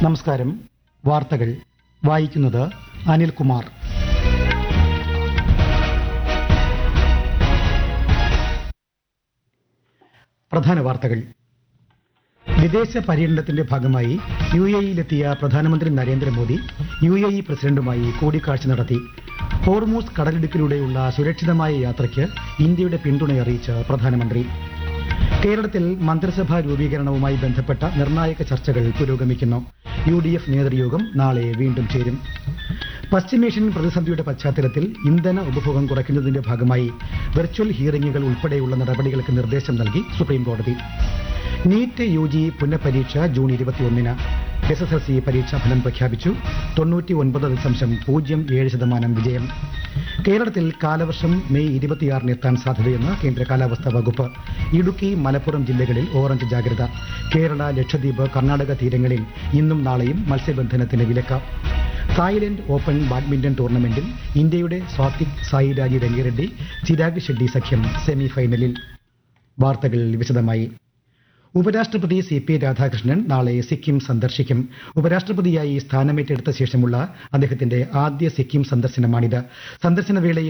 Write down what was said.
നമസ്കാരം വാർത്തകൾ വായിക്കുന്നത് അനിൽകുമാർ പ്രധാന വാർത്തകൾ വിദേശ പര്യടനത്തിന്റെ ഭാഗമായി യു എ ഇയിലെത്തിയ പ്രധാനമന്ത്രി നരേന്ദ്രമോദി യു എ ഇ പ്രസിഡന്റുമായി കൂടിക്കാഴ്ച നടത്തി ഹോർമൂസ് കടലിടുക്കിലൂടെയുള്ള സുരക്ഷിതമായ യാത്രയ്ക്ക് ഇന്ത്യയുടെ പിന്തുണയറിയിച്ച് പ്രധാനമന്ത്രി കേരളത്തിൽ മന്ത്രിസഭാ രൂപീകരണവുമായി ബന്ധപ്പെട്ട നിർണായക ചർച്ചകൾ പുരോഗമിക്കുന്നു യു ഡി എഫ് നേതൃയോഗം നാളെ വീണ്ടും ചേരും പശ്ചിമേഷ്യൻ പ്രതിസന്ധിയുടെ പശ്ചാത്തലത്തിൽ ഇന്ധന ഉപഭോഗം കുറയ്ക്കുന്നതിന്റെ ഭാഗമായി വെർച്വൽ ഹിയറിംഗുകൾ ഉൾപ്പെടെയുള്ള നടപടികൾക്ക് നിർദ്ദേശം നൽകി സുപ്രീംകോടതി നീറ്റ് യു ജി പുനഃപരീക്ഷ ജൂൺ ഇരുപത്തിയൊന്നിന് എസ് എസ് എൽ സി പരീക്ഷാഫലം പ്രഖ്യാപിച്ചു തൊണ്ണൂറ്റി ഒൻപത് ദശാംശം പൂജ്യം ഏഴ് ശതമാനം വിജയം കേരളത്തിൽ കാലവർഷം മെയ് ഇരുപത്തിയാറിന് എത്താൻ സാധ്യതയെന്ന് കേന്ദ്ര കാലാവസ്ഥാ വകുപ്പ് ഇടുക്കി മലപ്പുറം ജില്ലകളിൽ ഓറഞ്ച് ജാഗ്രത കേരള ലക്ഷദ്വീപ് കർണാടക തീരങ്ങളിൽ ഇന്നും നാളെയും മത്സ്യബന്ധനത്തിന് വിലക്ക് തായ്ലൻഡ് ഓപ്പൺ ബാഡ്മിന്റൺ ടൂർണമെന്റിൽ ഇന്ത്യയുടെ സ്വാതിക് സായിരാജി രംഗിറെഡ്ഡി ചിരാഗ് ഷെഡ്ഡി സഖ്യം സെമി ഫൈനലിൽ വാർത്തകൾ വിശദമായി ഉപരാഷ്ട്രപതി സി പി രാധാകൃഷ്ണൻ നാളെ സിക്കിം സന്ദർശിക്കും ഉപരാഷ്ട്രപതിയായി സ്ഥാനമേറ്റെടുത്ത ശേഷമുള്ള അദ്ദേഹത്തിന്റെ ആദ്യ സിക്കിം സന്ദർശനമാണിത് സന്ദർശന വേളയിൽ